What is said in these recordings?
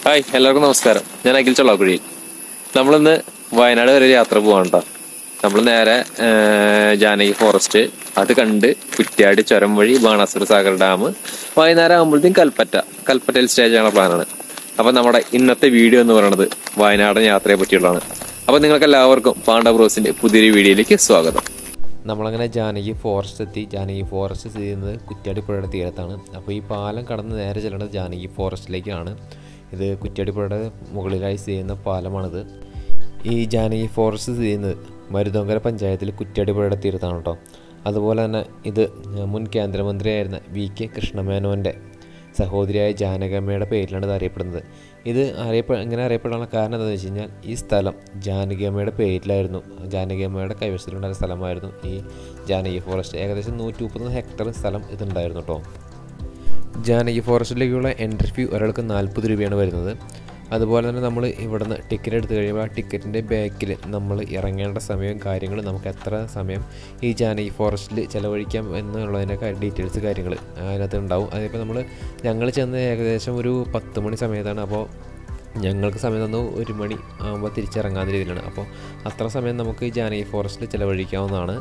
hi എല്ലാവർക്കും നമസ്കാരം ഞാൻ അഖിൽ ചൊള്ളാക്കുഴി നമ്മളിന്ന് വയനാട് വരെ ഒരു യാത്ര പോവാണ് കേട്ടോ നമ്മൾ നേരെ ആ, ജാനകി ഫോറസ്റ്റ് അത് കണ്ട് കുറ്റ്യാടി ചുരം വഴി ബാണാസുര സാഗർ ഡാം വൈകുന്നേരം ആകുമ്പോഴത്തേക്കും കൽപ്പറ്റ കൽപ്പറ്റയിൽ സ്റ്റേ ചെയ്യാനുള്ള പ്ലാനാണ് അപ്പൊ നമ്മുടെ ഇന്നത്തെ വീഡിയോ എന്ന് പറയുന്നത് വയനാടൻ യാത്രയെ പറ്റിയുള്ളതാണ് അപ്പൊ നിങ്ങൾക്ക് എല്ലാവർക്കും പാണ്ഡ ബ്രോസിന്റെ പുതിയൊരു വീഡിയോയിലേക്ക് സ്വാഗതം നമ്മളങ്ങനെ ജാനകി ഫോറസ്റ്റ് എത്തി ജാനകി ഫോറസ്റ്റ് സ്ഥിതി ചെയ്യുന്നത് കുറ്റ്യാടി പുഴയുടെ തീരത്താണ് അപ്പോൾ ഈ പാലം കടന്ന് നേരെ ചെല്ലേണ്ടത് ജാനകി ഫോറസ്റ്റിലേക്കാണ് ഇത് കുറ്റ്യാടി പുഴയുടെ മുകളിലായി സ്ഥിതി ചെയ്യുന്ന പാലമാണിത് ഈ ജാനകി ഫോറസ്റ്റ് സ്ഥിതി ചെയ്യുന്നത് മരുതോങ്കര പഞ്ചായത്തിൽ കുറ്റ്യാടി പുഴയുടെ തീരത്താണ് കേട്ടോ അതുപോലെ തന്നെ ഇത് മുൻ കേന്ദ്രമന്ത്രിയായിരുന്ന വി കെ കൃഷ്ണമേനോൻ്റെ സഹോദരിയായ ജാനകമ്മയുടെ പേരിലാണ് ഇത് അറിയപ്പെടുന്നത് ഇത് അറിയപ്പെ എങ്ങനെ അറിയപ്പെടാനുള്ള കാരണം എന്താണെന്ന് വെച്ച് കഴിഞ്ഞാൽ ഈ സ്ഥലം ജാനകിയമ്മയുടെ പേരിലായിരുന്നു ജാനകിയമ്മയുടെ കൈവശത്തിലുണ്ടായ സ്ഥലമായിരുന്നു ഈ ജാനകി ഫോറസ്റ്റ് ഏകദേശം നൂറ്റി മുപ്പത് ഹെക്ടർ സ്ഥലം ഇതുണ്ടായിരുന്നു കേട്ടോ ജാനകി ഫോറസ്റ്റിലേക്കുള്ള എൻട്രി ഫീ ഒരാൾക്ക് നാൽപ്പത് രൂപയാണ് വരുന്നത് അതുപോലെ തന്നെ നമ്മൾ ഇവിടുന്ന് ടിക്കറ്റ് എടുത്തു കഴിയുമ്പോൾ ആ ടിക്കറ്റിൻ്റെ ബാക്കിൽ നമ്മൾ ഇറങ്ങേണ്ട സമയവും കാര്യങ്ങളും നമുക്ക് എത്ര സമയം ഈ ജാനകി ഫോറസ്റ്റിൽ ചിലവഴിക്കാം എന്നുള്ളതിൻ്റെ ഡീറ്റെയിൽസ് കാര്യങ്ങൾ അതിനകത്ത് ഉണ്ടാവും അതിപ്പോൾ നമ്മൾ ഞങ്ങൾ ചെന്ന് ഏകദേശം ഒരു പത്ത് മണി സമയത്താണ് അപ്പോൾ ഞങ്ങൾക്ക് സമയം തന്നു ഒരു മണി ആകുമ്പോൾ തിരിച്ചിറങ്ങാവുന്ന രീതിയിലാണ് അപ്പോൾ അത്ര സമയം നമുക്ക് ഈ ജാനകി ഫോറസ്റ്റിൽ ചിലവഴിക്കാവുന്നതാണ്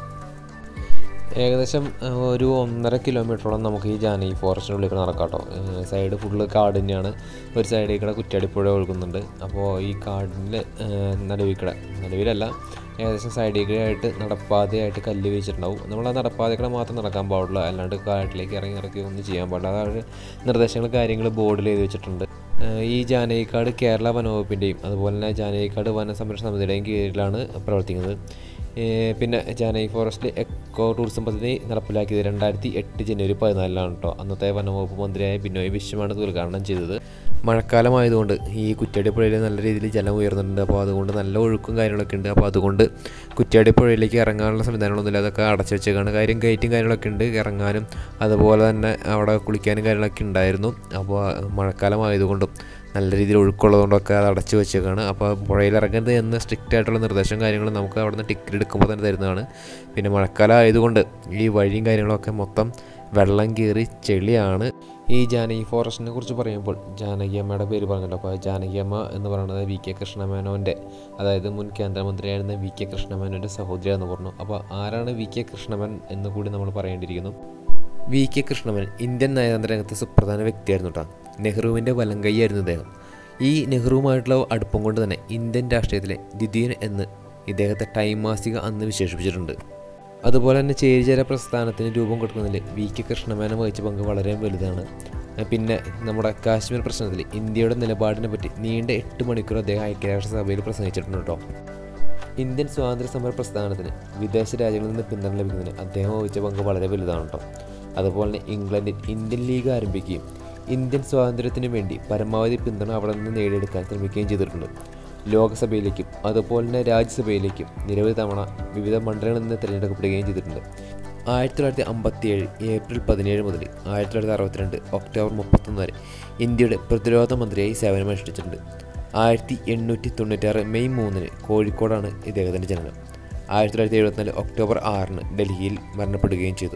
ഏകദേശം ആ, ഒരു ഒന്നര കിലോമീറ്ററോളം നമുക്ക് ഈ ജാനകി ഫോറസ്റ്റിനുള്ളിൽ നടക്കാം കേട്ടോ സൈഡ് ഫുള്ള് കാട് തന്നെയാണ് ഒരു സൈഡിൽ കൂടെ കുറ്റാടിപ്പുഴ ഒഴുകുന്നുണ്ട് അപ്പോൾ ഈ കാടിൻ്റെ നടുവിൽ കൂടെ നടുവിലല്ല ഏകദേശം സൈഡിൽ കൂടെ ആയിട്ട് നടപ്പാതയായിട്ട് കല്ല് വീഴ്ചിട്ടുണ്ടാവും നമ്മൾ ആ നടപ്പാതയിൽ കൂടെ മാത്രം നടക്കാൻ പാടുള്ളൂ അല്ലാണ്ട് കാട്ടിലേക്ക് ഇറങ്ങി ഇറക്കി ഒന്നും ചെയ്യാൻ പാടില്ല അതായത് നിർദ്ദേശങ്ങൾ കാര്യങ്ങൾ ബോർഡിൽ എഴുതി വെച്ചിട്ടുണ്ട് ഏഹ് ഈ ജാനകിക്കാട് കേരള വനവകുപ്പിൻ്റെയും അതുപോലെ തന്നെ ജാനകിക്കാട് വന സംരക്ഷണ സമിതിയുടെയും കീഴിലാണ് പ്രവർത്തിക്കുന്നത് ഏഹ് പിന്നെ ജാനകി ഫോറസ്റ്റിൽ എക്കോ ടൂറിസം പദ്ധതി നടപ്പിലാക്കിയത് രണ്ടായിരത്തി എട്ട് ജനുവരി പതിനാലിലാണ് കേട്ടോ അന്നത്തെ വനവകുപ്പ് മന്ത്രിയായ ബിനോയ് വിശ്വമാണ് ഇത് ഉദ്ഘാടനം ചെയ്തത് മഴക്കാലമായതുകൊണ്ട് ഈ കുറ്റ്യാടി പുഴയിൽ നല്ല രീതിയിൽ ജലം ഉയർന്നിട്ടുണ്ട് അപ്പോൾ അതുകൊണ്ട് നല്ല ഒഴുക്കും കാര്യങ്ങളൊക്കെ ഉണ്ട് അപ്പോൾ അതുകൊണ്ട് കുറ്റ്യാടി പുഴയിലേക്ക് ഇറങ്ങാനുള്ള സംവിധാനങ്ങളൊന്നുമില്ല അതൊക്കെ അടച്ചു വെച്ചേക്കാണ് കാര്യം ഗേറ്റും കാര്യങ്ങളൊക്കെ ഉണ്ട് ഇറങ്ങാനും അതുപോലെ തന്നെ അവിടെ കുളിക്കാനും കാര്യങ്ങളൊക്കെ ഉണ്ടായിരുന്നു അപ്പോൾ മഴക്കാലമായതുകൊണ്ടും നല്ല രീതിയിൽ ഒഴുക്കുള്ളതുകൊണ്ടൊക്കെ അത് അടച്ചു വെച്ചേക്കാണ് അപ്പോൾ പുഴയിൽ ഇറങ്ങരുത് എന്ന് സ്ട്രിക്റ്റ് ആയിട്ടുള്ള നിർദ്ദേശം കാര്യങ്ങളും നമുക്ക് അവിടെ നിന്ന് ടിക്കറ്റ് എടുക്കുമ്പോൾ തന്നെ തരുന്നതാണ് പിന്നെ മഴക്കാലം ആയതുകൊണ്ട് ഈ വഴിയും കാര്യങ്ങളൊക്കെ മൊത്തം വെള്ളം കയറി ചെളിയാണ് ഈ ജാനകി ഫോറസ്റ്റിനെ കുറിച്ച് പറയുമ്പോൾ ജാനകി അമ്മയുടെ പേര് പറഞ്ഞല്ലോ അപ്പോൾ ജാനകി അമ്മ എന്ന് പറയുന്നത് വി കെ കൃഷ്ണമേനോൻ്റെ അതായത് മുൻ കേന്ദ്രമന്ത്രിയായിരുന്ന വി കെ കൃഷ്ണമേനോൻ്റെ സഹോദരിയാണെന്ന് പറഞ്ഞു അപ്പോൾ ആരാണ് വി കെ കൃഷ്ണമേൻ എന്ന് കൂടി നമ്മൾ പറയേണ്ടിയിരിക്കുന്നു വി കെ കൃഷ്ണമേനൻ ഇന്ത്യൻ നയതന്ത്ര രംഗത്ത് സുപ്രധാന വ്യക്തിയായിരുന്നു കേട്ടോ നെഹ്റുവിൻ്റെ വലങ്കൈയായിരുന്നു ഇദ്ദേഹം ഈ നെഹ്റുവുമായിട്ടുള്ള അടുപ്പം കൊണ്ട് തന്നെ ഇന്ത്യൻ രാഷ്ട്രീയത്തിലെ ദ്വിതീയൻ എന്ന് ഇദ്ദേഹത്തെ ടൈം മാസിക അന്ന് വിശേഷിപ്പിച്ചിട്ടുണ്ട് അതുപോലെ തന്നെ ചേരിചേര പ്രസ്ഥാനത്തിന് രൂപം കൊടുക്കുന്നതിൽ വി കെ കൃഷ്ണമേനൻ വഹിച്ച പങ്ക് വളരെ വലുതാണ് പിന്നെ നമ്മുടെ കാശ്മീർ പ്രശ്നത്തിൽ ഇന്ത്യയുടെ നിലപാടിനെ പറ്റി നീണ്ട എട്ട് മണിക്കൂർ അദ്ദേഹം ഐക്യരാഷ്ട്രസഭയിൽ പ്രസംഗിച്ചിട്ടുണ്ട് കേട്ടോ ഇന്ത്യൻ സ്വാതന്ത്ര്യ സമര പ്രസ്ഥാനത്തിന് വിദേശ രാജ്യങ്ങളിൽ നിന്ന് പിന്തുണ ലഭിക്കുന്നതിന് അദ്ദേഹം വഹിച്ച പങ്ക് വളരെ വലുതാണ് കേട്ടോ അതുപോലെ തന്നെ ഇംഗ്ലണ്ടിൽ ഇന്ത്യൻ ലീഗ് ആരംഭിക്കുകയും ഇന്ത്യൻ സ്വാതന്ത്ര്യത്തിന് വേണ്ടി പരമാവധി പിന്തുണ അവിടെ നിന്ന് നേടിയെടുക്കാൻ ശ്രമിക്കുകയും ചെയ്തിട്ടുണ്ട് ലോകസഭയിലേക്കും അതുപോലെ തന്നെ രാജ്യസഭയിലേക്കും നിരവധി തവണ വിവിധ മണ്ഡലങ്ങളിൽ നിന്ന് തിരഞ്ഞെടുക്കപ്പെടുകയും ചെയ്തിട്ടുണ്ട് ആയിരത്തി തൊള്ളായിരത്തി അമ്പത്തി ഏഴ് ഏപ്രിൽ പതിനേഴ് മുതൽ ആയിരത്തി തൊള്ളായിരത്തി അറുപത്തിരണ്ട് ഒക്ടോബർ മുപ്പത്തൊന്ന് വരെ ഇന്ത്യയുടെ പ്രതിരോധ മന്ത്രിയായി സേവനമനുഷ്ഠിച്ചിട്ടുണ്ട് ആയിരത്തി എണ്ണൂറ്റി തൊണ്ണൂറ്റാറ് മെയ് മൂന്നിന് കോഴിക്കോടാണ് ഇദ്ദേഹത്തിൻ്റെ ജനനം ആയിരത്തി തൊള്ളായിരത്തി എഴുപത്തിനാല് ഒക്ടോബർ ആറിന് ഡൽഹിയിൽ മരണപ്പെടുകയും ചെയ്തു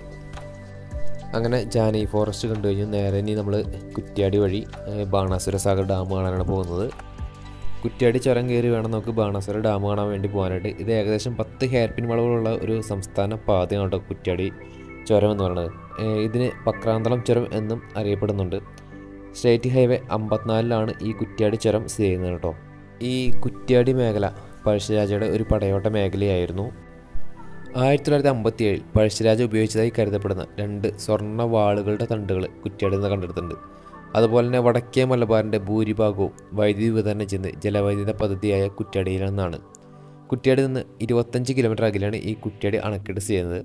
അങ്ങനെ ജാനകി ഫോറസ്റ്റ് കണ്ടു കഴിഞ്ഞ് നേരെ ഇനി നമ്മൾ കുറ്റ്യാടി വഴി ഏഹ്, ബാണാസുര സാഗർ ഡാം കാണാനാണ് പോകുന്നത് കുറ്റ്യാടി ചുരം കയറി വേണം നമുക്ക് ബാണാസുര ഡാം കാണാൻ വേണ്ടി പോകാനായിട്ട് ഇത് ഏകദേശം പത്ത് ഹെയർ പിൻ വളവുകളുള്ള ഒരു സംസ്ഥാന പാതയാണ് കേട്ടോ കുറ്റ്യാടി ചുരം എന്ന് പറയുന്നത് ഏഹ്, ഇതിന് പക്രാന്തളം ചുരം എന്നും അറിയപ്പെടുന്നുണ്ട് സ്റ്റേറ്റ് ഹൈവേ അമ്പത്തിനാലിലാണ് ഈ കുറ്റ്യാടി ചുരം സ്ഥിതി ചെയ്യുന്നത് കേട്ടോ ഈ കുറ്റ്യാടി മേഖല പഴശ്ശിരാജയുടെ ഒരു പടയോട്ട മേഖലയായിരുന്നു ആയിരത്തി തൊള്ളായിരത്തി അമ്പത്തി ഏഴിൽ പഴശ്ശിരാജ ഉപയോഗിച്ചതായി കരുതപ്പെടുന്ന രണ്ട് സ്വർണ്ണ വാളുകളുടെ തണ്ടുകൾ കുറ്റ്യാടിയിൽ നിന്ന് കണ്ടെടുത്തിട്ടുണ്ട് അതുപോലെ തന്നെ വടക്കേ മലബാറിൻ്റെ ഭൂരിഭാഗവും വൈദ്യുതി വിതരണം ചെയ്യുന്നത് ജലവൈദ്യുത പദ്ധതിയായ കുറ്റ്യാടിയിൽ നിന്നാണ് കുറ്റ്യാടിയിൽ നിന്ന് ഇരുപത്തഞ്ച് കിലോമീറ്റർ അകലെയാണ് ഈ കുറ്റ്യാടി അണക്കെട്ട് ചെയ്യുന്നത്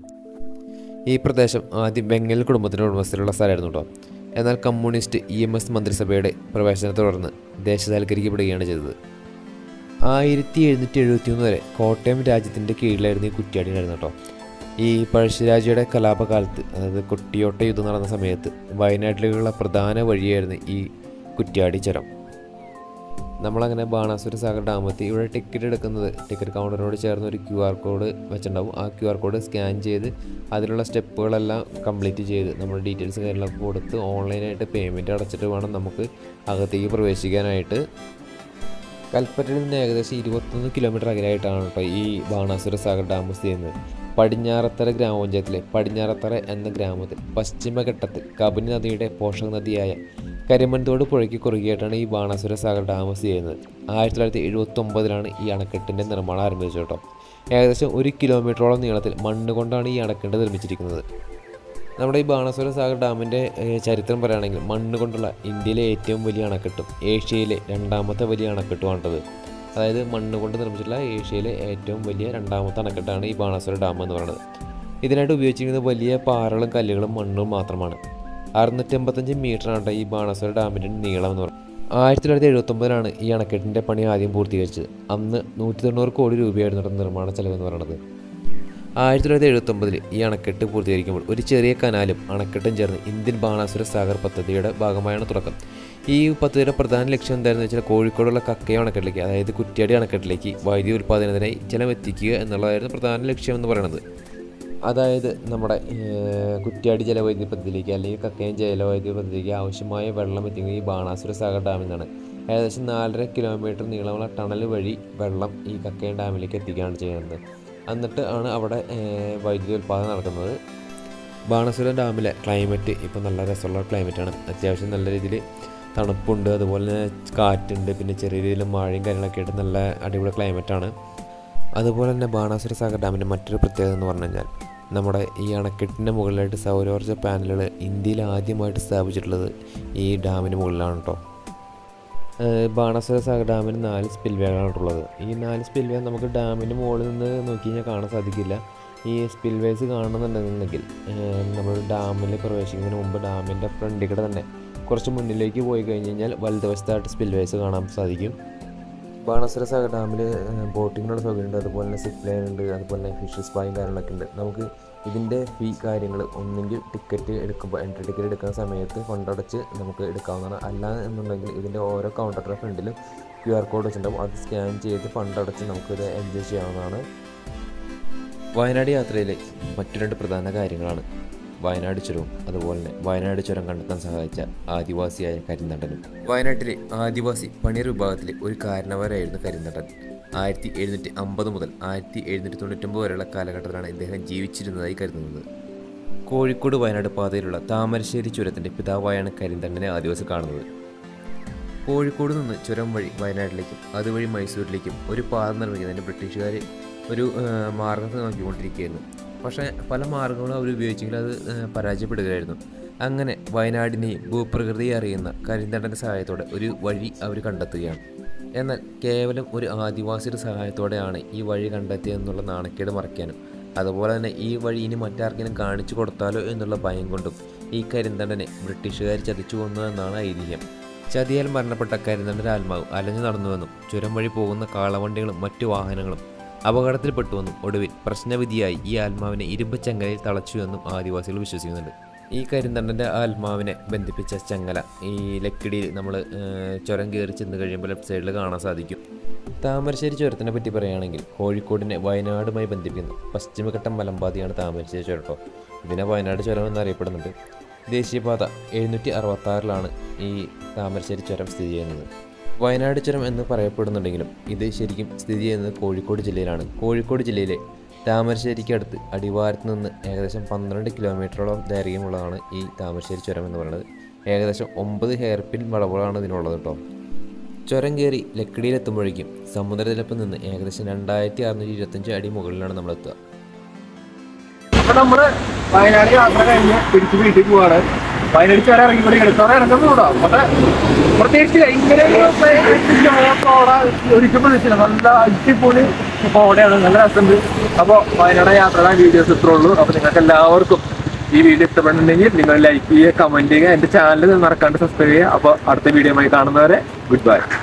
ഈ പ്രദേശം ആദ്യം ബംഗാൾ കുടുംബത്തിൻ്റെ ഉടമസ്ഥയിലുള്ള സ്ഥലമായിരുന്നു കേട്ടോ എന്നാൽ കമ്മ്യൂണിസ്റ്റ് ഇ എം എസ് മന്ത്രിസഭയുടെ പ്രവേശനത്തെ തുടർന്ന് ദേശസാൽക്കരിക്കപ്പെടുകയാണ് ചെയ്തത് ആയിരത്തി എഴുന്നൂറ്റി എഴുപത്തി ഒന്ന് വരെ കോട്ടയം രാജ്യത്തിൻ്റെ കീഴിലായിരുന്നു ഈ കുറ്റ്യാടി ഉണ്ടായിരുന്നത് കേട്ടോ ഈ പഴശ്ശിരാജയുടെ കലാപകാലത്ത് അതായത് കൊട്ടിയോട്ട യുദ്ധം നടന്ന സമയത്ത് വയനാട്ടിലേക്കുള്ള പ്രധാന വഴിയായിരുന്നു ഈ കുറ്റ്യാടി ചുരം നമ്മളങ്ങനെ ബാണാസുര സാഗർ ഡാമെത്തി ഇവിടെ ടിക്കറ്റ് എടുക്കുന്നത് ടിക്കറ്റ് കൗണ്ടറിനോട് ചേർന്ന് ഒരു ക്യു ആർ കോഡ് വെച്ചിട്ടുണ്ടാവും ആ ക്യു ആർ കോഡ് സ്കാൻ ചെയ്ത് അതിലുള്ള സ്റ്റെപ്പുകളെല്ലാം കംപ്ലീറ്റ് ചെയ്ത് നമ്മുടെ ഡീറ്റെയിൽസ് കാര്യങ്ങളൊക്കെ കൊടുത്ത് ഓൺലൈനായിട്ട് പേയ്മെൻറ്റ് അടച്ചിട്ട് വേണം നമുക്ക് അകത്തേക്ക് പ്രവേശിക്കാനായിട്ട് കൽപ്പറ്റയിൽ നിന്ന് ഏകദേശം ഇരുപത്തൊന്ന് കിലോമീറ്റർ അകലെയായിട്ടാണ് കേട്ടോ ഈ ബാണാസുര സാഗർ ഡാം സ്ഥിതി ചെയ്യുന്നത് പടിഞ്ഞാറത്തറ ഗ്രാമപഞ്ചായത്തിലെ പടിഞ്ഞാറത്തറ എന്ന ഗ്രാമത്തിൽ പശ്ചിമഘട്ടത്തിൽ കബനി നദിയുടെ പോഷക നദിയായ കരിമൺതോട് പുഴയ്ക്ക് കുറുകിയായിട്ടാണ് ഈ ബാണാസുര സാഗർ ഡാം സ്ഥിതി ചെയ്യുന്നത് ആയിരത്തി തൊള്ളായിരത്തി എഴുപത്തി ഒമ്പതിലാണ് ഈ അണക്കെട്ടിൻ്റെ നിർമ്മാണം ആരംഭിച്ചത് കേട്ടോ ഏകദേശം ഒരു കിലോമീറ്ററോളം നീളത്തിൽ മണ്ണ് കൊണ്ടാണ് ഈ അണക്കെട്ട് നിർമ്മിച്ചിരിക്കുന്നത് നമ്മുടെ ഈ ബാണാസുര സാഗർ ഡാമിൻ്റെ ഏഹ്, ചരിത്രം പറയുകയാണെങ്കിൽ മണ്ണ് കൊണ്ടുള്ള ഇന്ത്യയിലെ ഏറ്റവും വലിയ അണക്കെട്ടും ഏഷ്യയിലെ രണ്ടാമത്തെ വലിയ അണക്കെട്ടുമാണത് അതായത് മണ്ണ് കൊണ്ട് നിർമ്മിച്ചിട്ടുള്ള ഏഷ്യയിലെ ഏറ്റവും വലിയ രണ്ടാമത്തെ അണക്കെട്ടാണ് ഈ ബാണാസുര ഡാം എന്ന് പറയുന്നത് ഇതിനായിട്ട് ഉപയോഗിച്ചിരിക്കുന്നത് വലിയ പാറകളും കല്ലുകളും മണ്ണും മാത്രമാണ് അറുന്നൂറ്റമ്പത്തഞ്ച് മീറ്ററാണ് കേട്ടോ ഈ ബാണാസുര ഡാമിൻ്റെ നീളം എന്ന് പറയുന്നത് ആയിരത്തി തൊള്ളായിരത്തി എഴുപത്തൊമ്പതിലാണ് ഈ അണക്കെട്ടിൻ്റെ പണി ആദ്യം പൂർത്തീകരിച്ചത് അന്ന് നൂറ്റി തൊണ്ണൂറ് കോടി രൂപയായിരുന്നു കേട്ടോ നിർമ്മാണ ചെലവ് എന്ന് പറയുന്നത് ആയിരത്തി തൊള്ളായിരത്തി എഴുപത്തൊമ്പതിൽ ഈ അണക്കെട്ട് പൂർത്തീകരിക്കുമ്പോൾ ഒരു ചെറിയ കനാലും അണക്കെട്ടും ചേർന്ന് ഇന്ത്യൻ ബാണാസുര സാഗർ പദ്ധതിയുടെ ഭാഗമായാണ് തുടക്കം ഈ പദ്ധതിയുടെ പ്രധാന ലക്ഷ്യം എന്താണെന്ന് വെച്ചാൽ കോഴിക്കോടുള്ള കക്കയം അണക്കെട്ടിലേക്ക് അതായത് കുറ്റ്യാടി അണക്കെട്ടിലേക്ക് വൈദ്യുതി ഉൽപ്പാദനത്തിനായി ജലം എത്തിക്കുക എന്നുള്ളതായിരുന്നു പ്രധാന ലക്ഷ്യം എന്ന് പറയുന്നത് അതായത് നമ്മുടെ ഏഹ്, കുറ്റ്യാടി ജലവൈദ്യുതി പദ്ധതിയിലേക്ക് അല്ലെങ്കിൽ കക്കയം ജലവൈദ്യുതി പദ്ധതിയിലേക്ക് ആവശ്യമായ വെള്ളം എത്തിക്കുന്നത് ഈ ബാണാസുര സാഗർ ഡാമിൽ നിന്നാണ് ഏകദേശം നാലര കിലോമീറ്റർ നീളമുള്ള ടണൽ വഴി വെള്ളം ഈ കക്കയം ഡാമിലേക്ക് എത്തിക്കുകയാണ് ചെയ്യുന്നത് എന്നിട്ട് ആണ് അവിടെ ഏഹ്, വൈദ്യുതി ഉൽപ്പാദനം നടക്കുന്നത് ബാണാസുര ഡാമിലെ ക്ലൈമറ്റ് ഇപ്പോൾ നല്ല രസമുള്ള ക്ലൈമറ്റാണ് അത്യാവശ്യം നല്ല രീതിയിൽ തണുപ്പുണ്ട് അതുപോലെ തന്നെ കാറ്റുണ്ട് പിന്നെ ചെറിയ രീതിയിൽ മഴയും കാര്യങ്ങളൊക്കെ ആയിട്ട് നല്ല അടിപൊളി ക്ലൈമറ്റാണ് അതുപോലെ തന്നെ ബാണാസുര സാഗർ ഡാമിൻ്റെ മറ്റൊരു പ്രത്യേകത എന്ന് പറഞ്ഞു കഴിഞ്ഞാൽ നമ്മുടെ ഈ അണക്കെട്ടിൻ്റെ മുകളിലായിട്ട് സൗരോർജ്ജ പാനലുകൾ ഇന്ത്യയിൽ ആദ്യമായിട്ട് സ്ഥാപിച്ചിട്ടുള്ളത് ഈ ഡാമിന് മുകളിലാണ് കേട്ടോ ഏഹ് ബാണാസുര സാഗർ ഡാമിന് നാല് സ്പിൽവേകളാണുള്ളത് ഈ നാല് സ്പിൽവേ നമുക്ക് ഡാമിന് മുകളിൽ നിന്ന് നോക്കി കഴിഞ്ഞാൽ കാണാൻ സാധിക്കില്ല ഈ സ്പിൽവേസ് കാണുന്നുണ്ടെന്നുണ്ടെങ്കിൽ ഏഹ് നമ്മൾ ഡാമിൽ പ്രവേശിക്കുന്നതിന് മുമ്പ് ഡാമിൻ്റെ ഫ്രണ്ടിൽ കൂടെ തന്നെ കുറച്ച് മുന്നിലേക്ക് പോയി കഴിഞ്ഞ് കഴിഞ്ഞാൽ വലതുവശത്തായിട്ട് സ്പിൽവേസ് കാണാൻ സാധിക്കും ബാണാസുര സാഗർ ഡാമിൽ ബോട്ടിങ്ങിനുള്ള സൗകര്യമുണ്ട് അതുപോലെ തന്നെ സിപ്പ് ലൈൻ ഉണ്ട് അതുപോലെ തന്നെ ഫിഷ് സ്പായും കാര്യങ്ങളൊക്കെ ഉണ്ട് നമുക്ക് ഇതിൻ്റെ ഫീ കാര്യങ്ങൾ ഒന്നെങ്കിൽ ടിക്കറ്റ് എടുക്കുമ്പോൾ എൻട്രി ടിക്കറ്റ് എടുക്കുന്ന സമയത്ത് ഫണ്ട് അടച്ച് നമുക്ക് എടുക്കാവുന്നതാണ് അല്ല എന്നുണ്ടെങ്കിൽ ഇതിൻ്റെ ഓരോ കൗണ്ടറിൻ്റെ ഫ്രണ്ടിലും ക്യു ആർ കോഡ് വെച്ചിട്ടുണ്ടാവും അത് സ്കാൻ ചെയ്ത് ഫണ്ട് അടച്ച് നമുക്കിത് എൻജോയ് ചെയ്യാവുന്നതാണ് വയനാട് യാത്രയിലെ മറ്റു രണ്ട് പ്രധാന കാര്യങ്ങളാണ് വയനാട് ചുരവും അതുപോലെ തന്നെ വയനാട് ചുരം കണ്ടെത്താൻ സഹായിച്ച ആദിവാസിയായ കരിന്തണ്ടനും വയനാട്ടിലെ ആദിവാസി പണിയർ വിഭാഗത്തിലെ ഒരു കാരണവരായിരുന്നു കരിന്തണ്ടൻ ആയിരത്തി എഴുന്നൂറ്റി അമ്പത് മുതൽ ആയിരത്തി എഴുന്നൂറ്റി തൊണ്ണൂറ്റൊമ്പത് വരെയുള്ള കാലഘട്ടത്തിലാണ് ഇദ്ദേഹം ജീവിച്ചിരുന്നതായി കരുതുന്നത് കോഴിക്കോട് വയനാട് പാതയിലുള്ള താമരശ്ശേരി ചുരത്തിൻ്റെ പിതാവായാണ് കരിന്തണ്ടനെ ആദിവാസി കാണുന്നത് കോഴിക്കോട് നിന്ന് ചുരം വഴി വയനാട്ടിലേക്കും അതുവഴി മൈസൂരിലേക്കും ഒരു പാത നിർമ്മിക്കുന്നതിന് ബ്രിട്ടീഷുകാർ ഒരു ആ, മാർഗം നോക്കിക്കൊണ്ടിരിക്കുകയായിരുന്നു പക്ഷേ പല മാർഗങ്ങളും അവർ ഉപയോഗിച്ചെങ്കിൽ അത് ആ, പരാജയപ്പെടുകയായിരുന്നു അങ്ങനെ വയനാടിനെയും ഭൂപ്രകൃതിയെ അറിയുന്ന കരിന്തണ്ടൻ്റെ സഹായത്തോടെ ഒരു വഴി അവർ കണ്ടെത്തുകയാണ് എന്നാൽ കേവലം ഒരു ആദിവാസിയുടെ സഹായത്തോടെയാണ് ഈ വഴി കണ്ടെത്തിയതെന്നുള്ള നാണക്കേട് മറയ്ക്കാനും അതുപോലെ തന്നെ ഈ വഴി ഇനി മറ്റാർക്കെങ്കിലും കാണിച്ചു കൊടുത്താലോ എന്നുള്ള ഭയം കൊണ്ടും ഈ കരിന്തണ്ടനെ ബ്രിട്ടീഷുകാർ ചതിച്ചു കൊന്നു എന്നാണ് ഐതിഹ്യം ചതിയാൽ മരണപ്പെട്ട കരിന്തണ്ടൻ്റെ ആത്മാവ് അലഞ്ഞു നടന്നുവെന്നും ചുരം വഴി പോകുന്ന കാളവണ്ടികളും മറ്റു വാഹനങ്ങളും അപകടത്തിൽപ്പെട്ടുവെന്നും ഒടുവിൽ പ്രശ്നവിധിയായി ഈ ആത്മാവിനെ ഇരുമ്പ് ചങ്ങലയിൽ തളച്ചുവെന്നും ആദിവാസികൾ വിശ്വസിക്കുന്നുണ്ട് ഈ കരിന്തണ്ടൻ്റെ ആത്മാവിനെ ബന്ധിപ്പിച്ച ചങ്ങല ഈ ലക്കിടിയിൽ നമ്മൾ ചുരം കയറി ചെന്ന് കഴിയുമ്പോൾ ലെഫ്റ്റ് സൈഡിൽ കാണാൻ സാധിക്കും താമരശ്ശേരി ചുരത്തിനെ പറ്റി പറയുകയാണെങ്കിൽ കോഴിക്കോടിനെ വയനാടുമായി ബന്ധിപ്പിക്കുന്ന പശ്ചിമഘട്ടം മലമ്പാതയാണ് താമരശ്ശേരി ചുരം കേട്ടോ ഇതിനെ വയനാട് ചുരം എന്നറിയപ്പെടുന്നുണ്ട് ദേശീയപാത എഴുന്നൂറ്റി അറുപത്തി ആറിലാണ് ഈ താമരശ്ശേരി ചുരം സ്ഥിതി ചെയ്യുന്നത് വയനാട് ചുരം എന്ന് പറയപ്പെടുന്നുണ്ടെങ്കിലും ഇത് ശരിക്കും സ്ഥിതി ചെയ്യുന്നത് കോഴിക്കോട് ജില്ലയിലാണ് കോഴിക്കോട് ജില്ലയിലെ താമരശ്ശേരിക്ക് അടുത്ത് അടിവാരത്ത് നിന്ന് ഏകദേശം പന്ത്രണ്ട് കിലോമീറ്ററോളം ദൈർഘ്യമുള്ളതാണ് ഈ താമരശ്ശേരി ചുരം എന്ന് പറയുന്നത് ഏകദേശം ഒമ്പത് ഹെയർപിൻ വളവുകളാണ് ഇതിനുള്ളത് കേട്ടോ ചുരം കയറി ലക്കിടിയിലെത്തുമ്പോഴേക്കും സമുദ്രനിരപ്പിൽ നിന്ന് ഏകദേശം രണ്ടായിരത്തി അറുന്നൂറ്റി ഇരുപത്തഞ്ച് അടി മുകളിലാണ് നമ്മൾ എത്തുക അപ്പൊ നമ്മള് വയനാട് യാത്ര കഴിഞ്ഞ് തിരിച്ച് വീട്ടിൽ പോവാണ് വയനാട് ചുരം ഇറങ്ങിക്കൊണ്ടിരിക്കണം ചുരം ഇറങ്ങുന്നുണ്ടോ പക്ഷെ പ്രത്യേകിച്ച് ഇങ്ങനെ ഒരു കോട ഒരിക്കലും പ്രതീക്ഷിച്ചില്ല നല്ല അടിപൊളി കോടയാണ് നല്ല രസമുണ്ട് അപ്പൊ വയനാട് യാത്രയുടെ വീഡിയോസ് ഇത്രേ ഉള്ളൂ അപ്പൊ നിങ്ങൾക്ക് എല്ലാവർക്കും ഈ വീഡിയോ ഇഷ്ടപ്പെടുന്നുണ്ടെങ്കിൽ നിങ്ങൾ ലൈക്ക് ചെയ്യുക കമന്റ് ചെയ്യുക എന്റെ ചാനൽ മറക്കാണ്ട് സബ്സ്ക്രൈബ് ചെയ്യുക അപ്പൊ അടുത്ത വീഡിയോ കാണുന്നവരെ ഗുഡ് ബൈ